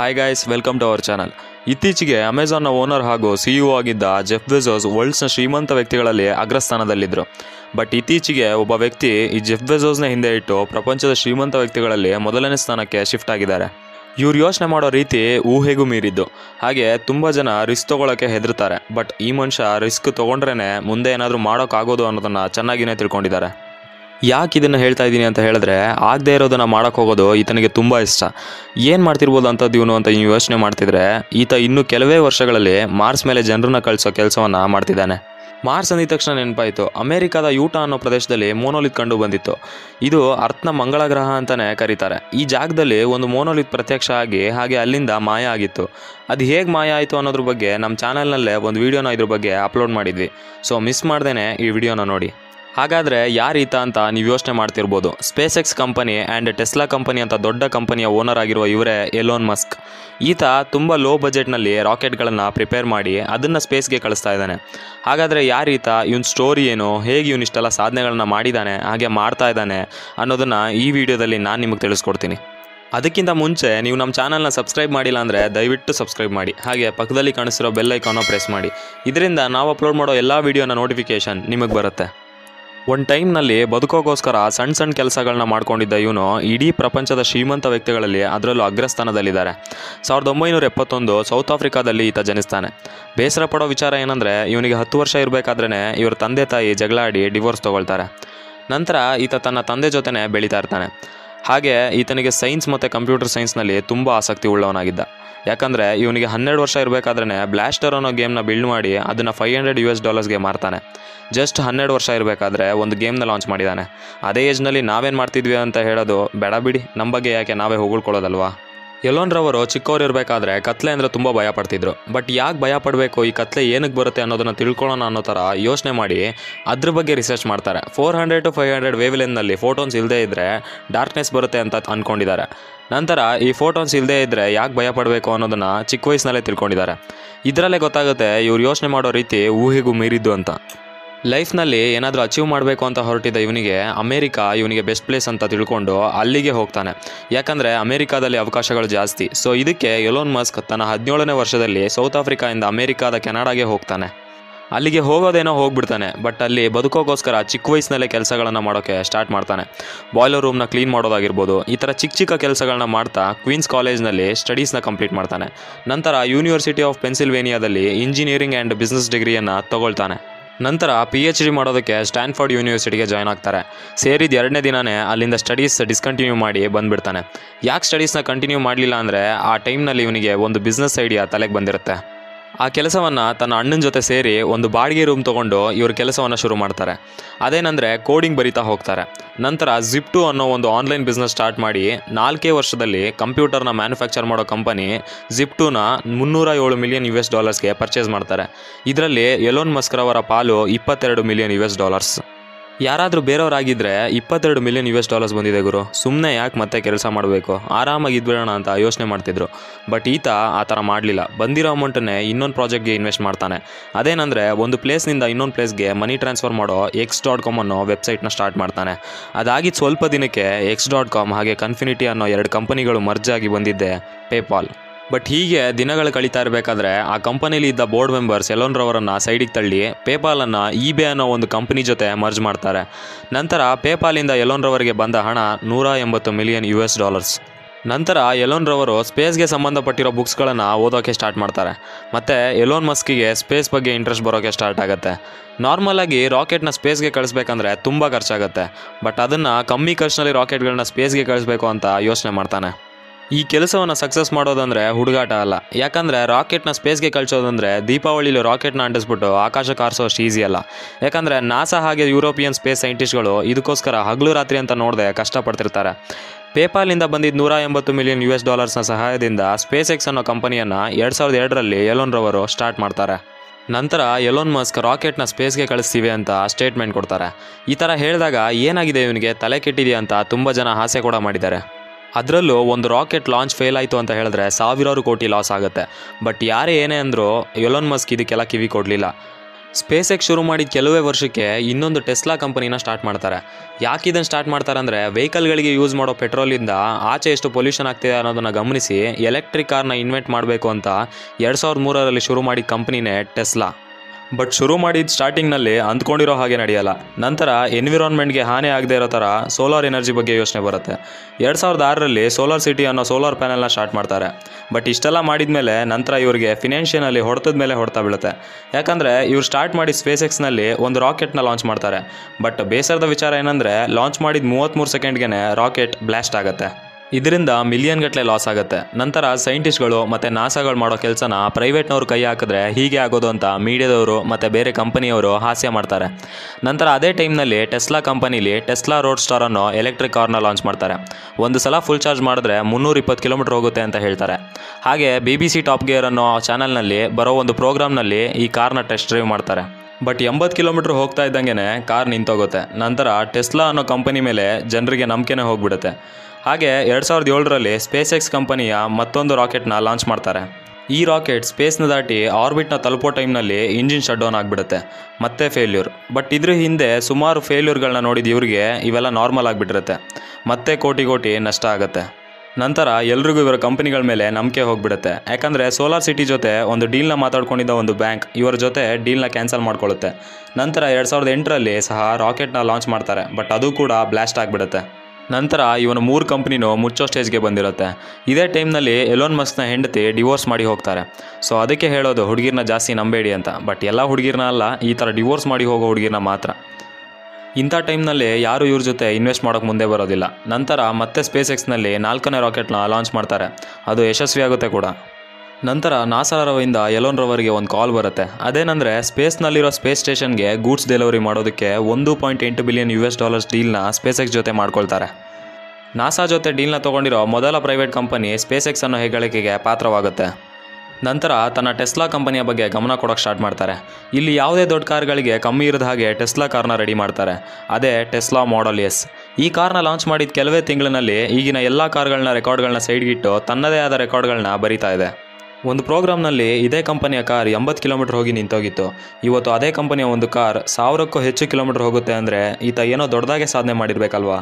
hi guys welcome to our channel ಇತ್ತೀಚೆಗೆ ಅಮೆಜಾನ್ನ owner ಹಾಗೂ ಸಿಇಒ ಆಗಿದ್ದ ಜೆಫ್ ಬೆಜೋಸ್ ವರ್ಲ್ಡ್ಸ್ನ ಶ್ರೀಮಂತ ವ್ಯಕ್ತಿಗಳಲ್ಲಿ ಅಗ್ರಸ್ಥಾನದಲ್ಲಿದ್ದರು ಬಟ್ ಇತ್ತೀಚೆಗೆ ಒಬ್ಬ ವ್ಯಕ್ತಿ ಈ ಜೆಫ್ ಬೆಜೋಸ್ನ ಹಿಂದೆ ಇಟ್ಟು ಪ್ರಪಂಚದ ಶ್ರೀಮಂತ ವ್ಯಕ್ತಿಗಳಲ್ಲಿ ಮೊದಲನೇ ಸ್ಥಾನಕ್ಕೆ ಶಿಫ್ಟ್ ಆಗಿದ್ದಾರೆ ಇವ್ರು ಯೋಚನೆ ಮಾಡೋ ರೀತಿ ಊಹೆಗೂ ಮೀರಿದ್ದು ಹಾಗೆ ತುಂಬ ಜನ ರಿಸ್ಕ್ ತೊಗೊಳಕ್ಕೆ ಹೆದರ್ತಾರೆ ಬಟ್ ಈ ಮನುಷ್ಯ ರಿಸ್ಕ್ ತೊಗೊಂಡ್ರೇ ಮುಂದೆ ಏನಾದರೂ ಮಾಡೋಕ್ಕಾಗೋದು ಅನ್ನೋದನ್ನು ಚೆನ್ನಾಗಿನೇ ತಿಳ್ಕೊಂಡಿದ್ದಾರೆ ಯಾಕೆ ಇದನ್ನು ಹೇಳ್ತಾ ಇದ್ದೀನಿ ಅಂತ ಹೇಳಿದ್ರೆ ಆಗದೆ ಇರೋದನ್ನು ಮಾಡೋಕ್ಕೆ ಹೋಗೋದು ಈತನಿಗೆ ತುಂಬ ಇಷ್ಟ ಏನು ಮಾಡ್ತಿರ್ಬೋದು ಅಂಥದ್ದು ಇವನು ಅಂತ ನೀವು ಯೋಚನೆ ಮಾಡ್ತಿದ್ರೆ ಈತ ಇನ್ನು ಕೆಲವೇ ವರ್ಷಗಳಲ್ಲಿ ಮಾರ್ಸ್ ಮೇಲೆ ಜನರನ್ನ ಕಳಿಸೋ ಕೆಲಸವನ್ನು ಮಾಡ್ತಿದ್ದಾನೆ ಮಾರ್ಸ್ ಅಂದಿದ ತಕ್ಷಣ ನೆನಪಾಯಿತು ಅಮೆರಿಕದ ಯೂಟಾ ಅನ್ನೋ ಪ್ರದೇಶದಲ್ಲಿ ಮೋನೋಲಿತ್ ಕಂಡು ಬಂದಿತ್ತು ಇದು ಅರ್ಥನ ಮಂಗಳ ಗ್ರಹ ಅಂತಲೇ ಕರೀತಾರೆ ಈ ಜಾಗದಲ್ಲಿ ಒಂದು ಮೋನೋಲಿತ್ ಪ್ರತ್ಯಕ್ಷ ಆಗಿ ಹಾಗೆ ಅಲ್ಲಿಂದ ಮಾಯ ಆಗಿತ್ತು ಅದು ಹೇಗೆ ಮಾಯ ಆಯಿತು ಅನ್ನೋದ್ರ ಬಗ್ಗೆ ನಮ್ಮ ಚಾನಲ್ನಲ್ಲೇ ಒಂದು ವೀಡಿಯೋನ ಇದ್ರ ಬಗ್ಗೆ ಅಪ್ಲೋಡ್ ಮಾಡಿದ್ವಿ ಸೊ ಮಿಸ್ ಮಾಡ್ದೇ ಈ ವಿಡಿಯೋನ ನೋಡಿ ಹಾಗಾದರೆ ಯಾರು ಈತ ಅಂತ ನೀವು ಯೋಚನೆ ಮಾಡ್ತಿರ್ಬೋದು space X company and Tesla company ಅಂತ ದೊಡ್ಡ ಕಂಪನಿಯ ಓನರ್ ಆಗಿರುವ ಇವರೇ ಎಲೋನ್ ಮಸ್ಕ್ ಈತ ತುಂಬ ಲೋ ಬಜೆಟ್ನಲ್ಲಿ ರಾಕೆಟ್ಗಳನ್ನು ಪ್ರಿಪೇರ್ ಮಾಡಿ ಅದನ್ನು ಸ್ಪೇಸ್ಗೆ ಕಳಿಸ್ತಾ ಇದ್ದಾನೆ ಹಾಗಾದರೆ ಯಾರು ಈತ ಇವನ್ ಸ್ಟೋರಿ ಏನು ಹೇಗೆ ಇವನು ಇಷ್ಟೆಲ್ಲ ಸಾಧನೆಗಳನ್ನ ಮಾಡಿದ್ದಾನೆ ಹಾಗೆ ಮಾಡ್ತಾ ಇದ್ದಾನೆ ಅನ್ನೋದನ್ನು ಈ ವಿಡಿಯೋದಲ್ಲಿ ನಾನು ನಿಮಗೆ ತಿಳಿಸ್ಕೊಡ್ತೀನಿ ಅದಕ್ಕಿಂತ ಮುಂಚೆ ನೀವು ನಮ್ಮ ಚಾನಲ್ನ ಸಬ್ಸ್ಕ್ರೈಬ್ ಮಾಡಿಲ್ಲ ಅಂದರೆ ದಯವಿಟ್ಟು ಸಬ್ಸ್ಕ್ರೈಬ್ ಮಾಡಿ ಹಾಗೆ ಪಕ್ಕದಲ್ಲಿ ಕಾಣಿಸಿರೋ ಬೆಲ್ ಐಕಾನೋ ಪ್ರೆಸ್ ಮಾಡಿ ಇದರಿಂದ ನಾವು ಅಪ್ಲೋಡ್ ಮಾಡೋ ಎಲ್ಲ ವೀಡಿಯೋನ ನೋಟಿಫಿಕೇಷನ್ ನಿಮಗೆ ಬರುತ್ತೆ ಒಂದು ಟೈಮ್ನಲ್ಲಿ ಬದುಕೋಗೋಸ್ಕರ ಸಣ್ಣ ಸಣ್ಣ ಕೆಲಸಗಳನ್ನ ಮಾಡ್ಕೊಂಡಿದ್ದ ಇವನು ಇಡೀ ಪ್ರಪಂಚದ ಶ್ರೀಮಂತ ವ್ಯಕ್ತಿಗಳಲ್ಲಿ ಅದರಲ್ಲೂ ಅಗ್ರಸ್ಥಾನದಲ್ಲಿದ್ದಾರೆ ಸಾವಿರದ ಒಂಬೈನೂರ ಎಪ್ಪತ್ತೊಂದು ಸೌತ್ ಆಫ್ರಿಕಾದಲ್ಲಿ ಈತ ಜನಿಸ್ತಾನೆ ಬೇಸರ ಪಡೋ ವಿಚಾರ ಏನಂದರೆ ಇವನಿಗೆ ಹತ್ತು ವರ್ಷ ಇರಬೇಕಾದ್ರೇ ಇವ್ರ ತಂದೆ ತಾಯಿ ಜಗಳ ಆಡಿ ಡಿವೋರ್ಸ್ ತೊಗೊಳ್ತಾರೆ ನಂತರ ಈತ ತನ್ನ ತಂದೆ ಜೊತೆನೇ ಬೆಳೀತಾ ಇರ್ತಾನೆ ಹಾಗೆ ಈತನಿಗೆ ಸೈನ್ಸ್ ಮತ್ತು ಕಂಪ್ಯೂಟರ್ ಸೈನ್ಸ್ನಲ್ಲಿ ತುಂಬ ಆಸಕ್ತಿ ಉಳ್ಳವನಾಗಿದ್ದ ಯಾಕಂದರೆ ಇವನಿಗೆ ಹನ್ನೆರಡು ವರ್ಷ ಇರಬೇಕಾದ್ರೆ ಬ್ಲಾಸ್ಟರ್ ಅನ್ನೋ ಗೇಮ್ನ ಬಿಲ್ಡ್ ಮಾಡಿ ಅದನ್ನು ಫೈವ್ ಹಂಡ್ರೆಡ್ ಯು ಎಸ್ ಡಾಲರ್ಸ್ಗೆ ಮಾರ್ತಾನೆ ಜಸ್ಟ್ ಹನ್ನೆರಡು ವರ್ಷ ಇರಬೇಕಾದ್ರೆ ಒಂದು ಗೇಮ್ನ ಲಾಂಚ್ ಮಾಡಿದ್ದಾನೆ ಅದೇ ಏಜ್ನಲ್ಲಿ ನಾವೇನು ಮಾಡ್ತಿದ್ವಿ ಅಂತ ಹೇಳೋದು ಬೇಡ ಬಿಡಿ ನಮ್ಮ ಬಗ್ಗೆ ಯಾಕೆ ನಾವೇ ಹೊಗಳ್ಕೊಳ್ಳೋದಲ್ವಾ ಎಲೋನ್ರವರು ಚಿಕ್ಕವ್ರು ಇರಬೇಕಾದ್ರೆ ಕತ್ಲೆ ಅಂದರೆ ತುಂಬ ಭಯ ಪಡ್ತಿದ್ರು ಬಟ್ ಯಾಕೆ ಭಯ ಪಡಬೇಕು ಈ ಕತ್ಲೆ ಏನಕ್ಕೆ ಬರುತ್ತೆ ಅನ್ನೋದನ್ನು ತಿಳ್ಕೊಳ್ಳೋಣ ಅನ್ನೋ ಥರ ಯೋಚನೆ ಮಾಡಿ ಅದ್ರ ಬಗ್ಗೆ ರಿಸರ್ಚ್ ಮಾಡ್ತಾರೆ four hundred to five hundred ವೇವ್ಲೆನ್ನಲ್ಲಿ ಫೋಟೋನ್ಸ್ ಇಲ್ಲದೇ ಇದ್ದರೆ ಡಾರ್ಕ್ನೆಸ್ ಬರುತ್ತೆ ಅಂತ ಅಂದ್ಕೊಂಡಿದ್ದಾರೆ ನಂತರ ಈ ಫೋಟೋನ್ಸ್ ಇಲ್ಲದೇ ಇದ್ದರೆ ಯಾಕೆ ಭಯ ಪಡಬೇಕು ಅನ್ನೋದನ್ನು ಚಿಕ್ಕ ವಯಸ್ಸಿನಲ್ಲೇ ತಿಳ್ಕೊಂಡಿದ್ದಾರೆ ಇದರಲ್ಲೇ ಗೊತ್ತಾಗುತ್ತೆ ಇವ್ರು ಯೋಚನೆ ಮಾಡೋ ರೀತಿ ಊಹೆಗೂ ಮೀರಿದ್ದು ಅಂತ ಲೈಫ್ನಲ್ಲಿ ಏನಾದರೂ ಅಚೀವ್ ಮಾಡಬೇಕು ಅಂತ ಹೊರಟಿದ್ದ ಇವನಿಗೆ ಅಮೇರಿಕಾ ಇವನಿಗೆ ಬೆಸ್ಟ್ ಪ್ಲೇಸ್ ಅಂತ ತಿಳ್ಕೊಂಡು ಅಲ್ಲಿಗೆ ಹೋಗ್ತಾನೆ ಯಾಕಂದರೆ ಅಮೇರಿಕಾದಲ್ಲಿ ಅವಕಾಶಗಳು ಜಾಸ್ತಿ ಸೊ ಇದಕ್ಕೆ ಎಲೋನ್ ಮಸ್ಕ್ ತನ್ನ ಹದಿನೇಳನೇ ವರ್ಷದಲ್ಲಿ ಸೌತ್ ಆಫ್ರಿಕಾಯಿಂದ ಅಮೇರಿಕಾದ ಕೆನಡಾಗೆ ಹೋಗ್ತಾನೆ ಅಲ್ಲಿಗೆ ಹೋಗೋದೇನೋ ಹೋಗ್ಬಿಡ್ತಾನೆ ಬಟ್ ಅಲ್ಲಿ ಬದುಕೋಗೋಸ್ಕರ ಚಿಕ್ಕ ವಯಸ್ಸಿನಲ್ಲೇ ಕೆಲಸಗಳನ್ನು ಮಾಡೋಕ್ಕೆ ಸ್ಟಾರ್ಟ್ ಮಾಡ್ತಾನೆ ಬಾಯ್ಲರ್ ರೂಮ್ನ ಕ್ಲೀನ್ ಮಾಡೋದಾಗಿರ್ಬೋದು ಈ ಥರ ಚಿಕ್ಕ ಚಿಕ್ಕ ಕೆಲಸಗಳನ್ನ ಮಾಡ್ತಾ ಕ್ವೀನ್ಸ್ ಕಾಲೇಜ್ನಲ್ಲಿ ಸ್ಟಡೀಸ್ನ ಕಂಪ್ಲೀಟ್ ಮಾಡ್ತಾನೆ ನಂತರ ಯೂನಿವರ್ಸಿಟಿ ಆಫ್ ಪೆನ್ಸಿಲ್ವೇನಿಯಾದಲ್ಲಿ ಇಂಜಿನಿಯರಿಂಗ್ ಆ್ಯಂಡ್ ಬಿಸ್ನೆಸ್ ಡಿಗ್ರಿಯನ್ನು ತಗೊಳ್ತಾನೆ ನಂತರ ಪಿ ಎಚ್ ಡಿ ಮಾಡೋದಕ್ಕೆ ಸ್ಟ್ಯಾನ್ಫರ್ಡ್ ಯೂನಿವರ್ಸಿಟಿಗೆ ಜಾಯ್ನ್ ಆಗ್ತಾರೆ ಸೇರಿದ ಎರಡನೇ ದಿನನೇ ಅಲ್ಲಿಂದ ಸ್ಟಡೀಸ್ ಡಿಸ್ಕಂಟಿನ್ಯೂ ಮಾಡಿ ಬಂದುಬಿಡ್ತಾನೆ ಯಾಕೆ ಸ್ಟಡೀಸ್ನ ಕಂಟಿನ್ಯೂ ಮಾಡಲಿಲ್ಲ ಅಂದರೆ ಆ ಟೈಮ್ನಲ್ಲಿ ಇವನಿಗೆ ಒಂದು ಬಿಸ್ನೆಸ್ ಐಡಿಯಾ ತಲೆಗೆ ಬಂದಿರುತ್ತೆ ಆ ಕೆಲಸವನ್ನು ತನ್ನ ಅಣ್ಣನ ಜೊತೆ ಸೇರಿ ಒಂದು ಬಾಡಿಗೆ ರೂಮ್ ತೊಗೊಂಡು ಇವರು ಕೆಲಸವನ್ನು ಶುರು ಮಾಡ್ತಾರೆ ಅದೇನೆಂದರೆ ಕೋಡಿಂಗ್ ಬರಿತಾ ಹೋಗ್ತಾರೆ ನಂತರ ಜಿಪ್ಟು ಅನ್ನೋ ಒಂದು ಆನ್ಲೈನ್ ಬಿಸ್ನೆಸ್ ಸ್ಟಾರ್ಟ್ ಮಾಡಿ ನಾಲ್ಕೇ ವರ್ಷದಲ್ಲಿ ಕಂಪ್ಯೂಟರ್ನ ಮ್ಯಾನುಫ್ಯಾಕ್ಚರ್ ಮಾಡೋ ಕಂಪನಿ ಜಿಪ್ಟುನ ಮುನ್ನೂರ ಏಳು ಮಿಲಿಯನ್ ಯು ಎಸ್ ಡಾಲರ್ಸ್ಗೆ ಪರ್ಚೇಸ್ ಮಾಡ್ತಾರೆ ಇದರಲ್ಲಿ ಎಲೋನ್ ಮಸ್ಕ್ರವರ ಪಾಲು ಇಪ್ಪತ್ತೆರಡು ಮಿಲಿಯನ್ ಯು ಎಸ್ ಡಾಲರ್ಸ್ ಯಾರಾದರೂ ಬೇರೆಯವರಾಗಿದ್ದರೆ ಇಪ್ಪತ್ತೆರಡು ಮಿಲಿಯನ್ ಯು ಎಸ್ ಡಾಲರ್ಸ್ ಬಂದಿದೆ ಗುರು ಸುಮ್ಮನೆ ಯಾಕೆ ಮತ್ತೆ ಕೆಲಸ ಮಾಡಬೇಕು ಆರಾಮಾಗಿ ಇದ್ಬಿಡೋಣ ಅಂತ ಯೋಚನೆ ಮಾಡ್ತಿದ್ರು ಬಟ್ ಈತ ಆ ಥರ ಮಾಡಲಿಲ್ಲ ಬಂದಿರೋ ಅಮೌಂಟನ್ನೇ ಇನ್ನೊಂದು ಪ್ರಾಜೆಕ್ಟ್ಗೆ ಇನ್ವೆಸ್ಟ್ ಮಾಡ್ತಾನೆ ಅದೇನಂದರೆ ಒಂದು ಪ್ಲೇಸ್ನಿಂದ ಇನ್ನೊಂದು ಪ್ಲೇಸ್ಗೆ ಮನಿ ಟ್ರಾನ್ಸ್ಫರ್ ಮಾಡೋ ಎಕ್ಸ್ ಡಾಟ್ ಕಾಮ್ ಅನ್ನೋ ವೆಬ್ಸೈಟ್ನ ಸ್ಟಾರ್ಟ್ ಮಾಡ್ತಾನೆ ಅದಾಗಿದ್ದು ಸ್ವಲ್ಪ ದಿನಕ್ಕೆ ಎಕ್ಸ್ ಡಾಟ್ ಕಾಮ್ ಹಾಗೆ ಕನ್ಫಿನಿಟಿ ಅನ್ನೋ ಎರಡು ಕಂಪನಿಗಳು ಮರ್ಜ್ ಆಗಿ ಬಂದಿದ್ದೆ ಪೇಪಾಲ್ ಬಟ್ ಹೀಗೆ ದಿನಗಳು ಕಳೀತಾ ಇರಬೇಕಾದ್ರೆ ಆ ಕಂಪನಿಲಿ ಇದ್ದ ಬೋರ್ಡ್ ಮೆಂಬರ್ಸ್ ಎಲೋನ್ರವರನ್ನು ಸೈಡಿಗೆ ತಳ್ಳಿ ಪೇಪಾಲನ್ನು ಇಬೆ ಅನ್ನೋ ಒಂದು ಕಂಪನಿ ಜೊತೆ ಮರ್ಜ್ ಮಾಡ್ತಾರೆ ನಂತರ ಪೇಪಾಲಿಂದ ಎಲೋನ್ರವರಿಗೆ ಬಂದ ಹಣ ನೂರ ಎಂಬತ್ತು ಮಿಲಿಯನ್ ಯು ಎಸ್ ಡಾಲರ್ಸ್ ನಂತರ ಎಲೋನ್ರವರು ಸ್ಪೇಸ್ಗೆ ಸಂಬಂಧಪಟ್ಟಿರೋ ಬುಕ್ಸ್ಗಳನ್ನು ಓದೋಕ್ಕೆ ಸ್ಟಾರ್ಟ್ ಮಾಡ್ತಾರೆ ಮತ್ತು ಎಲೋನ್ ಮಸ್ಕಿಗೆ ಸ್ಪೇಸ್ ಬಗ್ಗೆ ಇಂಟ್ರೆಸ್ಟ್ ಬರೋಕ್ಕೆ ಸ್ಟಾರ್ಟ್ ಆಗುತ್ತೆ ನಾರ್ಮಲಾಗಿ ರಾಕೆಟ್ನ ಸ್ಪೇಸ್ಗೆ ಕಳಿಸ್ಬೇಕಂದ್ರೆ ತುಂಬ ಖರ್ಚಾಗುತ್ತೆ ಬಟ್ ಅದನ್ನು ಕಮ್ಮಿ ಖರ್ಚಿನಲ್ಲಿ ರಾಕೆಟ್ಗಳನ್ನ ಸ್ಪೇಸ್ಗೆ ಕಳಿಸ್ಬೇಕು ಅಂತ ಯೋಚನೆ ಮಾಡ್ತಾನೆ ಈ ಕೆಲಸವನ್ನು ಸಕ್ಸಸ್ ಮಾಡೋದಂದ್ರೆ ಹುಡುಗಾಟ ಅಲ್ಲ ಯಾಕಂದರೆ ರಾಕೆಟ್ನ ಸ್ಪೇಸ್ಗೆ ಕಳಿಸೋದಂದ್ರೆ ದೀಪಾವಳಿಲಿ ರಾಕೆಟ್ನ ಅಂಟಿಸ್ಬಿಟ್ಟು ಆಕಾಶ ಕಾರಿಸೋ ಅಷ್ಟು ಈಸಿ ಅಲ್ಲ ಯಾಕಂದರೆ ನಾಸಾ ಹಾಗೆ ಯುರೋಪಿಯನ್ ಸ್ಪೇಸ್ ಸೈಂಟಿಸ್ಟ್ಗಳು ಇದಕ್ಕೋಸ್ಕರ ಹಗಲು ರಾತ್ರಿ ಅಂತ ನೋಡದೆ ಕಷ್ಟಪಡ್ತಿರ್ತಾರೆ ಪೇಪಾಲಿಂದ ಬಂದಿದ್ದ ನೂರ ಎಂಬತ್ತು ಮಿಲಿಯನ್ ಯು ಎಸ್ ಡಾಲರ್ಸ್ನ ಸಹಾಯದಿಂದ ಸ್ಪೇಸ್ ಎಕ್ಸ್ ಅನ್ನೋ ಕಂಪನಿಯನ್ನು ಎರಡು ಸಾವಿರದ ಎರಡರಲ್ಲಿ ಎಲೋನ್ರವರು ಸ್ಟಾರ್ಟ್ ಮಾಡ್ತಾರೆ ನಂತರ ಎಲೋನ್ ಮಸ್ಕ್ ರಾಕೆಟ್ನ ಸ್ಪೇಸ್ಗೆ ಕಳಿಸ್ತೀವಿ ಅಂತ ಸ್ಟೇಟ್ಮೆಂಟ್ ಕೊಡ್ತಾರೆ ಈ ಥರ ಹೇಳಿದಾಗ ಏನಾಗಿದೆ ಇವನಿಗೆ ತಲೆ ಕೆಟ್ಟಿದೆಯಾ ಅಂತ ತುಂಬ ಜನ ಹಾಸ್ಯ ಕೂಡ ಮಾಡಿದ್ದಾರೆ ಅದರಲ್ಲೂ ಒಂದು ರಾಕೆಟ್ ಲಾಂಚ್ ಫೇಲ್ ಆಯಿತು ಅಂತ ಹೇಳಿದ್ರೆ ಸಾವಿರಾರು ಕೋಟಿ ಲಾಸ್ ಆಗುತ್ತೆ ಬಟ್ ಯಾರೇ ಏನೇ ಅಂದರೂ ಎಲೋನ್ ಮಸ್ಕ್ ಇದಕ್ಕೆಲ್ಲ ಕಿವಿ ಕೊಡಲಿಲ್ಲ ಸ್ಪೇಸ್ ಎಕ್ಸ್ ಶುರು ಮಾಡಿದ ಕೆಲವೇ ವರ್ಷಕ್ಕೆ ಇನ್ನೊಂದು ಟೆಸ್ಲಾ ಕಂಪನಿನ ಸ್ಟಾರ್ಟ್ ಮಾಡ್ತಾರೆ ಯಾಕೆ ಇದನ್ನು ಸ್ಟಾರ್ಟ್ ಮಾಡ್ತಾರೆ ಅಂದರೆ ವೆಹಿಕಲ್ಗಳಿಗೆ ಯೂಸ್ ಮಾಡೋ ಪೆಟ್ರೋಲಿಂದ ಆಚೆ ಎಷ್ಟು ಪೊಲ್ಯೂಷನ್ ಆಗ್ತಿದೆ ಅನ್ನೋದನ್ನು ಗಮನಿಸಿ ಎಲೆಕ್ಟ್ರಿಕ್ ಕಾರ್ನ ಇನ್ವೆಂಟ್ ಮಾಡಬೇಕು ಅಂತ ಎರಡು ಸಾವಿರದ ಮೂರರಲ್ಲಿ ಶುರು ಮಾಡಿದ ಕಂಪ್ನಿನೇ ಟೆಸ್ಲಾ ಬಟ್ ಶುರು ಮಾಡಿದ ಸ್ಟಾರ್ಟಿಂಗ್ನಲ್ಲಿ ಅಂದ್ಕೊಂಡಿರೋ ಹಾಗೆ ನಡೆಯಲ್ಲ ನಂತರ ಎನ್ವಿರಾನ್ಮೆಂಟ್ಗೆ ಹಾನಿ ಆಗದೆ ಇರೋ ಥರ ಸೋಲಾರ್ ಎನರ್ಜಿ ಬಗ್ಗೆ ಯೋಚನೆ ಬರುತ್ತೆ ಎರಡು ಸಾವಿರದ ಆರರಲ್ಲಿ ಸೋಲಾರ್ ಸಿಟಿ ಅನ್ನೋ ಸೋಲಾರ್ ಪ್ಯಾನೆಲ್ನ ಸ್ಟಾರ್ಟ್ ಮಾಡ್ತಾರೆ ಬಟ್ ಇಷ್ಟೆಲ್ಲ ಮಾಡಿದ ಮೇಲೆ ನಂತರ ಇವರಿಗೆ ಫಿನಾನ್ಷಿಯನಲ್ಲಿ ಹೊಡೆತದ ಮೇಲೆ ಹೊಡ್ತಾ ಬೀಳುತ್ತೆ ಯಾಕಂದರೆ ಇವ್ರು ಸ್ಟಾರ್ಟ್ ಮಾಡಿ ಸ್ಪೇಸ್ ಎಕ್ಸ್ನಲ್ಲಿ ಒಂದು ರಾಕೆಟ್ನ ಲಾಂಚ್ ಮಾಡ್ತಾರೆ ಬಟ್ ಬೇಸರದ ವಿಚಾರ ಏನಂದರೆ ಲಾಂಚ್ ಮಾಡಿದ ಮೂವತ್ತ್ಮೂರು ಸೆಕೆಂಡ್ಗೆ ರಾಕೆಟ್ ಬ್ಲಾಸ್ಟ್ ಆಗುತ್ತೆ ಇದರಿಂದ ಮಿಲಿಯನ್ ಗಟ್ಟಲೆ ಲಾಸ್ ಆಗುತ್ತೆ ನಂತರ ಸೈಂಟಿಸ್ಟ್ಗಳು ಮತ್ತು ನಾಸಾಗಳು ಮಾಡೋ ಕೆಲಸನ ಪ್ರೈವೇಟ್ನವ್ರು ಕೈ ಹಾಕಿದ್ರೆ ಹೀಗೆ ಆಗೋದು ಅಂತ ಮೀಡಿಯಾದವರು ಮತ್ತು ಬೇರೆ ಕಂಪನಿಯವರು ಹಾಸ್ಯ ಮಾಡ್ತಾರೆ ನಂತರ ಅದೇ ಟೈಮ್ನಲ್ಲಿ ಟೆಸ್ಲಾ ಕಂಪನಿಲಿ ಟೆಸ್ಲಾ ರೋಡ್ ಸ್ಟಾರ್ ಅನ್ನೋ ಎಲೆಕ್ಟ್ರಿಕ್ ಕಾರ್ನ ಲಾಂಚ್ ಮಾಡ್ತಾರೆ ಒಂದು ಸಲ ಫುಲ್ ಚಾರ್ಜ್ ಮಾಡಿದ್ರೆ ಮುನ್ನೂರ ಇಪ್ಪತ್ತು ಕಿಲೋಮೀಟರ್ ಹೋಗುತ್ತೆ ಅಂತ ಹೇಳ್ತಾರೆ ಹಾಗೆ B B C top gear ಅನ್ನೋ ಚಾನಲ್ನಲ್ಲಿ ಬರೋ ಒಂದು ಪ್ರೋಗ್ರಾಮ್ನಲ್ಲಿ ಈ ಕಾರ್ನ ಟೆಸ್ಟ್ ಡ್ರೈವ್ ಮಾಡ್ತಾರೆ ಬಟ್ ಎಂಬತ್ತು ಕಿಲೋಮೀಟ್ರ್ ಹೋಗ್ತಾ ಇದ್ದಂಗೆ ಕಾರ್ ನಿಂತೋಗುತ್ತೆ ನಂತರ ಟೆಸ್ಲಾ ಅನ್ನೋ ಕಂಪನಿ ಮೇಲೆ ಜನರಿಗೆ ನಂಬಿಕೆನೇ ಹೋಗ್ಬಿಡುತ್ತೆ ಹಾಗೆ ಎರಡು ಸಾವಿರದ ಏಳರಲ್ಲಿ ಸ್ಪೇಸ್ ಎಕ್ಸ್ ಕಂಪನಿಯ ಮತ್ತೊಂದು ರಾಕೆಟ್ನ ಲಾಂಚ್ ಮಾಡ್ತಾರೆ ಈ ರಾಕೆಟ್ ಸ್ಪೇಸ್ನ ದಾಟಿ ಆರ್ಬಿಟ್ನ ತಲುಪೋ ಟೈಮ್ನಲ್ಲಿ ಇಂಜಿನ್ ಶಟ್ ಡೌನ್ ಆಗಿಬಿಡುತ್ತೆ ಮತ್ತೆ ಫೇಲ್ಯೂರ್ ಬಟ್ ಇದ್ರ ಹಿಂದೆ ಸುಮಾರು ಫೇಲ್ಯೂರ್ಗಳನ್ನ ನೋಡಿದ ಇವ್ರಿಗೆ ಇವೆಲ್ಲ ನಾರ್ಮಲ್ ಆಗಿಬಿಟ್ಟಿರುತ್ತೆ ಮತ್ತೆ ಕೋಟಿ ಕೋಟಿ ನಷ್ಟ ಆಗುತ್ತೆ ನಂತರ ಎಲ್ರಿಗೂ ಇವರ ಕಂಪನಿಗಳ ಮೇಲೆ ನಂಬಿಕೆ ಹೋಗ್ಬಿಡುತ್ತೆ ಯಾಕಂದರೆ ಸೋಲಾರ್ ಸಿಟಿ ಜೊತೆ ಒಂದು ಡೀಲ್ನ ಮಾತಾಡ್ಕೊಂಡಿದ್ದ ಒಂದು ಬ್ಯಾಂಕ್ ಇವರ ಜೊತೆ ಡೀಲ್ನ ಕ್ಯಾನ್ಸಲ್ ಮಾಡ್ಕೊಳ್ಳುತ್ತೆ ನಂತರ ಎರಡು ಸಾವಿರದ ಎಂಟರಲ್ಲಿ ಸಹ ರಾಕೆಟ್ನ ಲಾಂಚ್ ಮಾಡ್ತಾರೆ ಬಟ್ ಅದು ಕೂಡ ಬ್ಲಾಸ್ಟ್ ಆಗಿಬಿಡುತ್ತೆ ನಂತರ ಇವನ ಮೂರು ಕಂಪ್ನಿನೂ ಮುಚ್ಚೋ ಸ್ಟೇಜ್ಗೆ ಬಂದಿರುತ್ತೆ ಇದೇ ಟೈಮ್ನಲ್ಲಿ ಎಲೋನ್ ಮಸ್ಕ್ನ ಹೆಂಡತಿ ಡಿವೋರ್ಸ್ ಮಾಡಿ ಹೋಗ್ತಾರೆ ಸೊ ಅದಕ್ಕೆ ಹೇಳೋದು ಹುಡುಗಿರ್ನ ಜಾಸ್ತಿ ನಂಬೇಡಿ ಅಂತ ಬಟ್ ಎಲ್ಲ ಹುಡುಗಿರ್ನ ಅಲ್ಲ ಈ ಥರ ಡಿವೋರ್ಸ್ ಮಾಡಿ ಹೋಗೋ ಹುಡುಗಿರ್ನ ಮಾತ್ರ ಇಂಥ ಟೈಮ್ನಲ್ಲಿ ಯಾರು ಇವ್ರ ಜೊತೆ ಇನ್ವೆಸ್ಟ್ ಮಾಡೋಕ್ಕೆ ಮುಂದೆ ಬರೋದಿಲ್ಲ ನಂತರ ಮತ್ತೆ ಸ್ಪೇಸ್ ಎಕ್ಸ್ನಲ್ಲಿ ನಾಲ್ಕನೇ ರಾಕೆಟ್ನ ಲಾಂಚ್ ಮಾಡ್ತಾರೆ ಅದು ಯಶಸ್ವಿಯಾಗುತ್ತೆ ಕೂಡ ನಂತರ ನಾಸಾ ರವಿಂದ ಎಲೋನ್ ರವರಿಗೆ ಒಂದು ಕಾಲ್ ಬರುತ್ತೆ ಅದೇನೆಂದರೆ ಸ್ಪೇಸ್ನಲ್ಲಿರೋ ಸ್ಪೇಸ್ ಸ್ಟೇಷನ್ಗೆ ಗೂಡ್ಸ್ ಡೆಲಿವರಿ ಮಾಡೋದಕ್ಕೆ ಒಂದು ಪಾಯಿಂಟ್ ಎಂಟು ಬಿಲಿಯನ್ ಯು ಎಸ್ ಡಾಲರ್ಸ್ ಡೀಲ್ನ ಸ್ಪೇಸ್ ಎಕ್ಸ್ ಜೊತೆ ಮಾಡ್ಕೊಳ್ತಾರೆ ನಾಸಾ ಜೊತೆ ಡೀಲ್ನ ತೊಗೊಂಡಿರೋ ಮೊದಲ ಪ್ರೈವೇಟ್ ಕಂಪನಿ ಸ್ಪೇಸ್ ಎಕ್ಸ್ ಅನ್ನೋ ಹೆಗ್ಗಳಿಕೆಗೆ ಪಾತ್ರವಾಗುತ್ತೆ ನಂತರ ತನ್ನ ಟೆಸ್ಲಾ ಕಂಪನಿಯ ಬಗ್ಗೆ ಗಮನ ಕೊಡೋಕ್ಕೆ ಸ್ಟಾರ್ಟ್ ಮಾಡ್ತಾರೆ ಇಲ್ಲಿ ಯಾವುದೇ ದೊಡ್ಡ ಕಾರ್ಗಳಿಗೆ ಕಮ್ಮಿ ಇರದ ಹಾಗೆ ಟೆಸ್ಲಾ ಕಾರ್ನ ರೆಡಿ ಮಾಡ್ತಾರೆ ಅದೇ ಟೆಸ್ಲಾ ಮಾಡಲ್ ಎಸ್ ಈ ಕಾರ್ನ ಲಾಂಚ್ ಮಾಡಿದ ಕೆಲವೇ ತಿಂಗಳಿನಲ್ಲಿ ಈಗಿನ ಎಲ್ಲ ಕಾರ್ಗಳನ್ನ ರೆಕಾರ್ಡ್ಗಳನ್ನ ಸೈಡ್ಗಿಟ್ಟು ತನ್ನದೇ ಆದ ರೆಕಾರ್ಡ್ಗಳನ್ನ ಬರಿತಾ ಇದೆ ಒಂದು ಪ್ರೋಗ್ರಾಮ್ನಲ್ಲಿ ಇದೇ ಕಂಪನಿಯ ಕಾರ್ ಎಂಬತ್ತು ಕಿಲೋಮೀಟರ್ ಹೋಗಿ ನಿಂತೋಗಿತ್ತು ಇವತ್ತು ಅದೇ ಕಂಪನಿಯ ಒಂದು ಕಾರ್ ಸಾವಿರಕ್ಕೂ ಹೆಚ್ಚು ಕಿಲೋಮೀಟರ್ ಹೋಗುತ್ತೆ ಅಂದರೆ ಈತ ಏನೋ ದೊಡ್ಡದಾಗೆ ಸಾಧನೆ ಮಾಡಿರಬೇಕಲ್ವಾ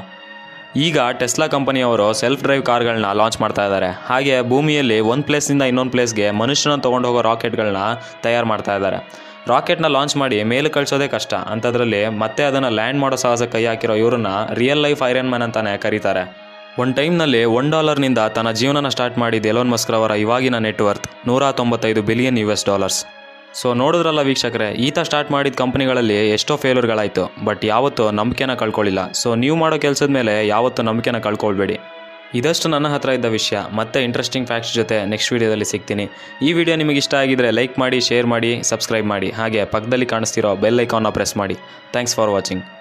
ಈಗ ಟೆಸ್ಲಾ ಕಂಪನಿಯವರು ಸೆಲ್ಫ್ ಡ್ರೈವ್ ಕಾರ್ಗಳನ್ನ ಲಾಂಚ್ ಮಾಡ್ತಾ ಇದ್ದಾರೆ ಹಾಗೆ ಭೂಮಿಯಲ್ಲಿ ಒಂದು ಪ್ಲೇಸಿಂದ ಇನ್ನೊಂದು ಪ್ಲೇಸ್ಗೆ ಮನುಷ್ಯನ ತೊಗೊಂಡು ಹೋಗೋ ರಾಕೆಟ್ಗಳನ್ನ ತಯಾರು ಮಾಡ್ತಾ ಇದ್ದಾರೆ ರಾಕೆಟ್ನ ಲಾಂಚ್ ಮಾಡಿ ಮೇಲೆ ಕಳಿಸೋದೇ ಕಷ್ಟ ಅಂಥದ್ರಲ್ಲಿ ಮತ್ತೆ ಅದನ್ನು ಲ್ಯಾಂಡ್ ಮಾಡೋ ಸಾಹಸ ಕೈ ಹಾಕಿರೋ ಇವ್ರನ್ನ ರಿಯಲ್ ಲೈಫ್ ಐರನ್ ಮ್ಯಾನ್ ಅಂತಾನೆ ಕರೀತಾರೆ ಒಂದು ಟೈಮ್ನಲ್ಲಿ ಒನ್ ಡಾಲರ್ನಿಂದ ತನ್ನ ಜೀವನನ ಸ್ಟಾರ್ಟ್ ಮಾಡಿದ ಎಲೋನ್ ಮಸ್ಕ್ರವರ ಇವಾಗಿನ ನೆಟ್ವರ್ತ್ ನೂರ ತೊಂಬತ್ತೈದು billion U S dollars so ನೋಡಿದ್ರಲ್ಲ ವೀಕ್ಷಕರೇ ಈತ ಸ್ಟಾರ್ಟ್ ಮಾಡಿದ ಕಂಪ್ನಿಗಳಲ್ಲಿ ಎಷ್ಟೋ ಫೇಲ್ಯೂರ್ಗಳಾಯಿತು ಬಟ್ ಯಾವತ್ತೂ ನಂಬಿಕೆನ ಕಳ್ಕೊಳ್ಳಿಲ್ಲ ಸೊ ನೀವು ಮಾಡೋ ಕೆಲಸದ ಮೇಲೆ ಯಾವತ್ತೂ ನಂಬಿಕೆನ ಕಳ್ಕೊಳ್ಬೇಡಿ ಇದಷ್ಟು ನನ್ನ ಹತ್ರ ಇದ್ದ ವಿಷಯ ಮತ್ತೆ ಇಂಟ್ರೆಸ್ಟಿಂಗ್ ಫ್ಯಾಕ್ಟ್ಸ್ ಜೊತೆ ನೆಕ್ಸ್ಟ್ ವೀಡಿಯೋದಲ್ಲಿ ಸಿಗ್ತೀನಿ ಈ ವಿಡಿಯೋ ನಿಮಗೆ ಇಷ್ಟ ಆಗಿದ್ರೆ ಲೈಕ್ ಮಾಡಿ ಶೇರ್ ಮಾಡಿ ಸಬ್ಸ್ಕ್ರೈಬ್ ಮಾಡಿ ಹಾಗೆ ಪಕ್ಕದಲ್ಲಿ ಕಾಣಿಸ್ತಿರೋ ಬೆಲ್ ಐಕಾನ್ನ ಪ್ರೆಸ್ ಮಾಡಿ ಥ್ಯಾಂಕ್ಸ್ ಫಾರ್ ವಾಚಿಂಗ್